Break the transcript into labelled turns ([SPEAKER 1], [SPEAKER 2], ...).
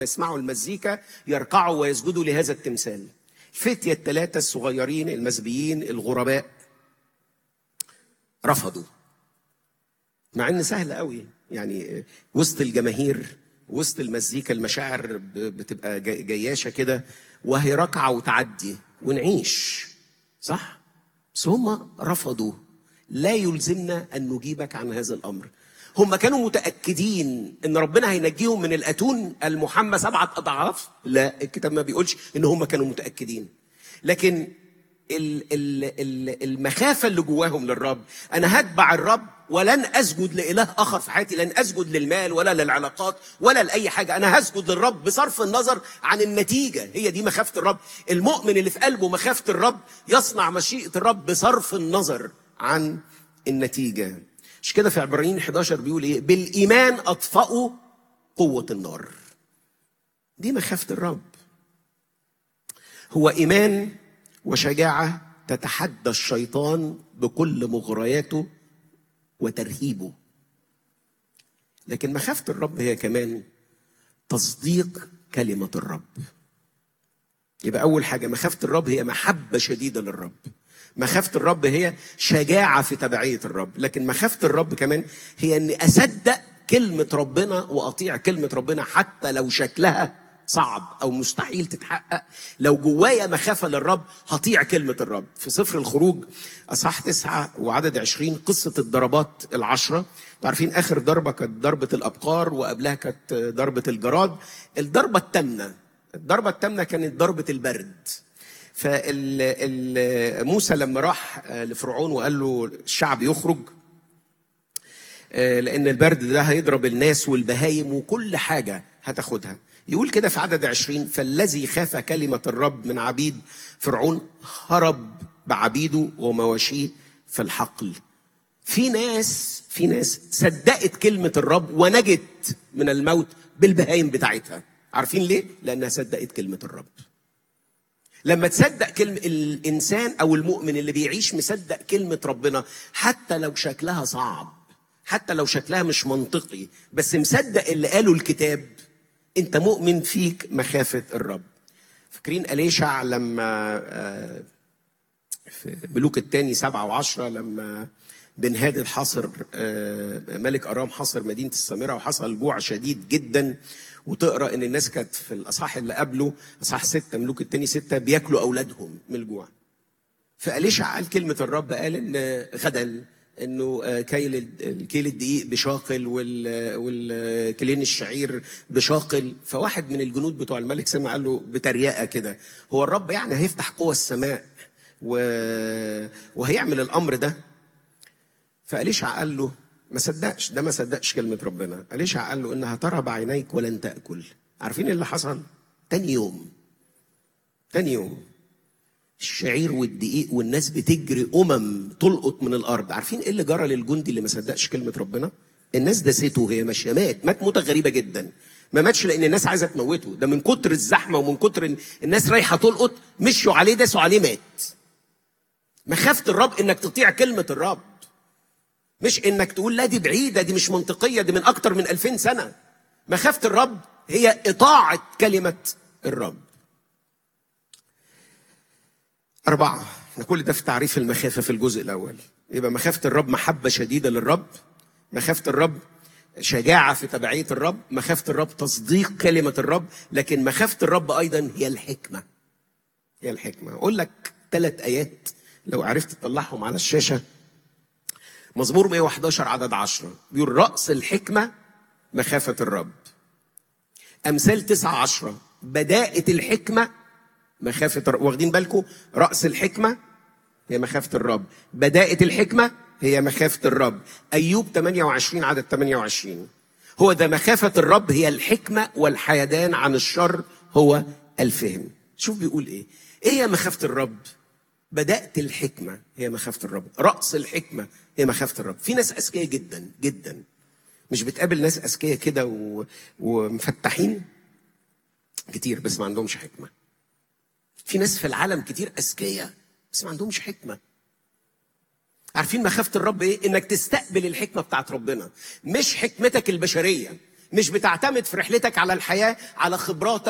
[SPEAKER 1] يسمعوا المزيكا يركعوا ويسجدوا لهذا التمثال الفتية الثلاثة الصغيرين المزبيين الغرباء رفضوا مع ان سهل قوي يعني وسط الجماهير وسط المزيكا المشاعر ب- بتبقى جي- جياشه كده وهي راكعه وتعدي ونعيش صح بس هم رفضوا لا يلزمنا ان نجيبك عن هذا الامر هم كانوا متاكدين ان ربنا هينجيهم من الاتون المحمى سبعه اضعاف لا الكتاب ما بيقولش ان هم كانوا متاكدين لكن ال- ال- ال- المخافه اللي جواهم للرب انا هتبع الرب ولن اسجد لاله اخر في حياتي لن اسجد للمال ولا للعلاقات ولا لاي حاجه انا هسجد للرب بصرف النظر عن النتيجه هي دي مخافه الرب المؤمن اللي في قلبه مخافه الرب يصنع مشيئه الرب بصرف النظر عن النتيجه مش كده في عبرانيين 11 بيقول ايه بالايمان اطفأوا قوه النار دي مخافه الرب هو ايمان وشجاعه تتحدى الشيطان بكل مغرياته وترهيبه لكن مخافه الرب هي كمان تصديق كلمه الرب يبقى اول حاجه مخافه الرب هي محبه شديده للرب مخافه الرب هي شجاعه في تبعيه الرب لكن مخافه الرب كمان هي اني اصدق كلمه ربنا واطيع كلمه ربنا حتى لو شكلها صعب او مستحيل تتحقق لو جوايا مخافه للرب هطيع كلمه الرب في سفر الخروج اصحاح تسعة وعدد عشرين قصه الضربات العشره انتوا عارفين اخر ضربه كانت ضربه الابقار وقبلها كانت ضربه الجراد الضربه الثامنه الضربه الثامنه كانت ضربه البرد فموسى لما راح آه، لفرعون وقال له الشعب يخرج آه، لان البرد ده هيضرب الناس والبهايم وكل حاجه هتاخدها يقول كده في عدد عشرين فالذي خاف كلمة الرب من عبيد فرعون هرب بعبيده ومواشيه في الحقل في ناس في ناس صدقت كلمة الرب ونجت من الموت بالبهايم بتاعتها عارفين ليه؟ لأنها صدقت كلمة الرب لما تصدق كلمة الإنسان أو المؤمن اللي بيعيش مصدق كلمة ربنا حتى لو شكلها صعب حتى لو شكلها مش منطقي بس مصدق اللي قاله الكتاب أنت مؤمن فيك مخافة الرب فاكرين أليشع لما آه، في ملوك الثاني سبعة وعشرة لما بن هادد حاصر آه، ملك أرام حاصر مدينة السامرة وحصل جوع شديد جدا وتقرا ان الناس كانت في الاصحاح اللي قبله اصحاح ستة ملوك الثاني ستة بياكلوا اولادهم من الجوع فأليشع قال كلمة الرب قال ان غدا انه آه، كيل ال- كيل الدقيق بشاقل وال- والكيلين الشعير بشاقل فواحد من الجنود بتوع الملك سمع قال له بتريقه كده هو الرب يعني هيفتح قوى السماء و... وهيعمل الامر ده فأليشع قال له ما صدقش ده ما صدقش كلمة ربنا أليشع قال له إنها ترى بعينيك ولن تأكل عارفين إيه اللي حصل تاني يوم تاني يوم الشعير والدقيق والناس بتجري أمم تلقط من الأرض عارفين إيه اللي جرى للجندي اللي ما صدقش كلمة ربنا الناس دسته وهي ماشية مات مات موتة غريبة جدا ما ماتش لأن الناس عايزة تموته ده من كتر الزحمة ومن كتر إن الناس رايحة تلقط مشوا عليه داسوا عليه مات مخافة الرب إنك تطيع كلمة الرب مش انك تقول لا دي بعيده دي مش منطقيه دي من اكتر من ألفين سنه مخافه الرب هي اطاعه كلمه الرب أربعة احنا كل ده في تعريف المخافة في الجزء الأول يبقى مخافة الرب محبة شديدة للرب مخافة الرب شجاعة في تبعية الرب مخافة الرب تصديق كلمة الرب لكن مخافة الرب أيضا هي الحكمة هي الحكمة أقول لك ثلاث آيات لو عرفت تطلعهم على الشاشة مزمور 111 عدد 10 بيقول رأس الحكمة مخافة الرب أمثال 9 10 بداءة الحكمة مخافة الرب واخدين بالكم رأس الحكمة هي مخافة الرب بداءة الحكمة هي مخافة الرب أيوب 28 عدد 28 هو ده مخافة الرب هي الحكمة والحيدان عن الشر هو الفهم شوف بيقول إيه إيه هي مخافة الرب بدأت الحكمة هي مخافة الرب رأس الحكمة هي مخافة الرب في ناس أذكياء جدا جدا مش بتقابل ناس أذكياء كده و... ومفتحين كتير بس ما عندهمش حكمة في ناس في العالم كتير أذكياء بس ما عندهمش حكمة عارفين مخافة الرب إيه؟ إنك تستقبل الحكمة بتاعت ربنا مش حكمتك البشرية مش بتعتمد في رحلتك على الحياه على خبراتك